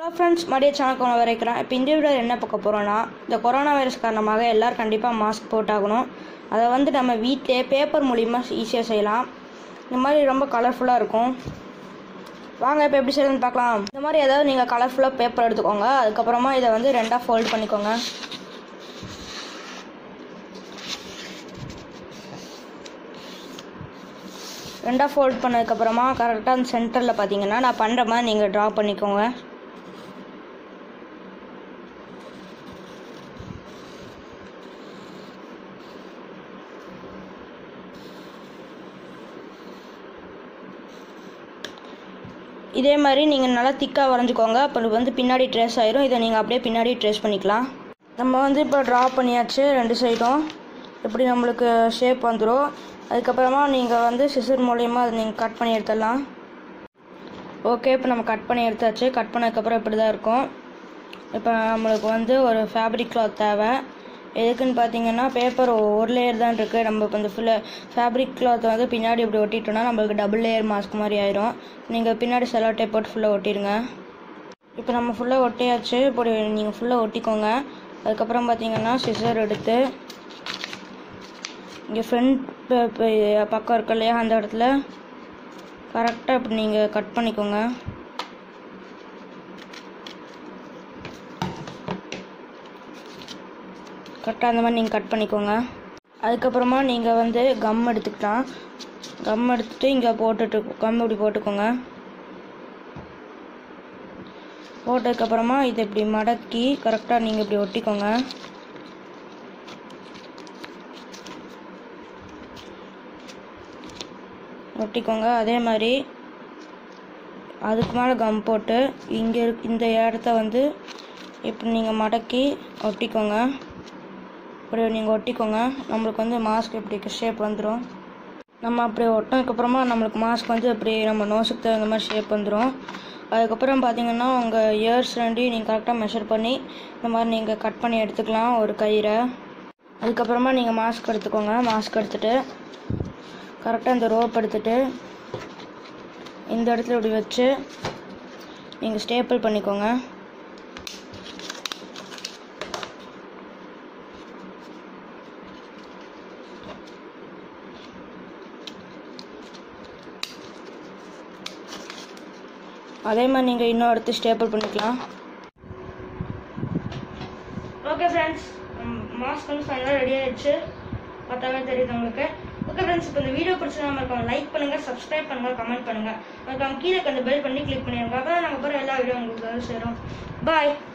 hello friends மறுபடியும் channel கொண்டு வரைக்கிறேன் இப்போ இந்த வீடியோ என்ன பார்க்க போகிறோன்னா இந்த கொரோனா வைரஸ் காரணமாக எல்லோரும் கண்டிப்பாக மாஸ்க் போட்டாகணும் அதை வந்து நம்ம வீட்டிலே பேப்பர் மூலிமா ஈஸியாக செய்யலாம் இந்த மாதிரி ரொம்ப கலர்ஃபுல்லாக இருக்கும் வாங்க இப்போ எப்படி செய்யறதுன்னு பார்க்கலாம் இந்த மாதிரி ஏதாவது நீங்கள் கலர்ஃபுல்லாக பேப்பர் எடுத்துக்கோங்க அதுக்கப்புறமா இதை வந்து ரெண்டாக ஃபோல்ட் பண்ணிக்கோங்க ரெண்டாக ஃபோல்ட் பண்ணதுக்கப்புறமா கரெக்டாக அந்த சென்டரில் பார்த்தீங்கன்னா நான் பண்ணுற மாதிரி நீங்கள் ட்ரா பண்ணிக்கோங்க இதே மாதிரி நீங்கள் நல்லா திக்காக வரைஞ்சிக்கோங்க அப்போ வந்து பின்னாடி ட்ரேஸ் ஆயிரும் இதை நீங்கள் அப்படியே பின்னாடி ட்ரேஸ் பண்ணிக்கலாம் நம்ம வந்து இப்போ ட்ரா பண்ணியாச்சு ரெண்டு சைடும் இப்படி நம்மளுக்கு ஷேப் வந்துடும் அதுக்கப்புறமா நீங்கள் வந்து சிசர் மூலயமா அதை நீங்கள் கட் பண்ணி எடுத்துடலாம் ஓகே இப்போ நம்ம கட் பண்ணி எடுத்தாச்சு கட் பண்ணதுக்கப்புறம் இப்படி தான் இருக்கும் இப்போ நம்மளுக்கு வந்து ஒரு ஃபேப்ரிக் கிளாத் தேவை எதுக்குன்னு பார்த்தீங்கன்னா பேப்பர் ஒரு லேயர் தான் இருக்குது நம்ம இப்போ இந்த ஃபுல்லாக ஃபேப்ரிக் கிளாத் வந்து பின்னாடி இப்படி ஒட்டிட்டோம்னா நம்மளுக்கு டபுள் லேயர் மாஸ்க் மாதிரி ஆயிரும் நீங்கள் பின்னாடி செலோ டேப் போட்டு ஃபுல்லாக ஒட்டிடுங்க இப்போ நம்ம ஃபுல்லாக ஒட்டியாச்சு இப்படி நீங்கள் ஃபுல்லாக ஒட்டிக்கோங்க அதுக்கப்புறம் பார்த்தீங்கன்னா சிசர் எடுத்து இங்கே ஃப்ரண்ட் பக்கம் இருக்கு இல்லையா அந்த இடத்துல கரெக்டாக இப்படி நீங்கள் கட் பண்ணிக்கோங்க கரெக்டாக அந்த மாதிரி நீங்கள் கட் பண்ணிக்கோங்க அதுக்கப்புறமா நீங்கள் வந்து கம் எடுத்துக்கலாம் கம் எடுத்துட்டு இங்கே போட்டுட்டு கம் இப்படி போட்டுக்கோங்க போட்டதுக்கப்புறமா இதை இப்படி மடக்கி கரெக்டாக நீங்கள் இப்படி ஒட்டிக்கோங்க ஒட்டிக்கோங்க அதே மாதிரி அதுக்கு மேலே கம் போட்டு இங்கே இந்த இடத்த வந்து இப்படி நீங்கள் மடக்கி ஒட்டிக்கோங்க இப்படி நீங்கள் ஒட்டிக்கோங்க நம்மளுக்கு வந்து மாஸ்க் இப்படி ஷேப் வந்துடும் நம்ம அப்படி ஒட்டினதுக்கப்புறமா நம்மளுக்கு மாஸ்க் வந்து இப்படி நம்ம நோஸுக்கு தகுந்த மாதிரி ஷேப் வந்துடும் அதுக்கப்புறம் பார்த்தீங்கன்னா உங்கள் இயர்ஸ் ரெண்டையும் நீங்கள் கரெக்டாக மெஷர் பண்ணி இந்த மாதிரி நீங்கள் கட் பண்ணி எடுத்துக்கலாம் ஒரு கயிறை அதுக்கப்புறமா நீங்கள் மாஸ்க் எடுத்துக்கோங்க மாஸ்க் எடுத்துகிட்டு கரெக்டாக இந்த ரோப் எடுத்துகிட்டு இந்த இடத்துல இப்படி வச்சு நீங்கள் ஸ்டேப்பிள் பண்ணிக்கோங்க அதே மாதிரி நீங்கள் இன்னும் எடுத்து ஸ்டேப்பிள் பண்ணிக்கலாம் ஓகே ஃப்ரெண்ட்ஸ் மாஸ்க் வந்து ஃபைனலாக ரெடி ஆயிடுச்சு பார்த்தாவே தெரியுது உங்களுக்கு ஓகே ஃப்ரெண்ட்ஸ் இப்போ இந்த வீடியோ பிடிச்சா நம்ம இருக்கோம் லைக் பண்ணுங்க சப்ஸ்கிரைப் பண்ணுங்க கமெண்ட் பண்ணுங்க அதுக்கு கீழே அந்த பெல் பண்ணி கிளிக் பண்ணிடுங்க அப்போ தான் நாங்கள் போகிற எல்லா வீடியோ உங்களுக்கு வந்து சேரும் பாய்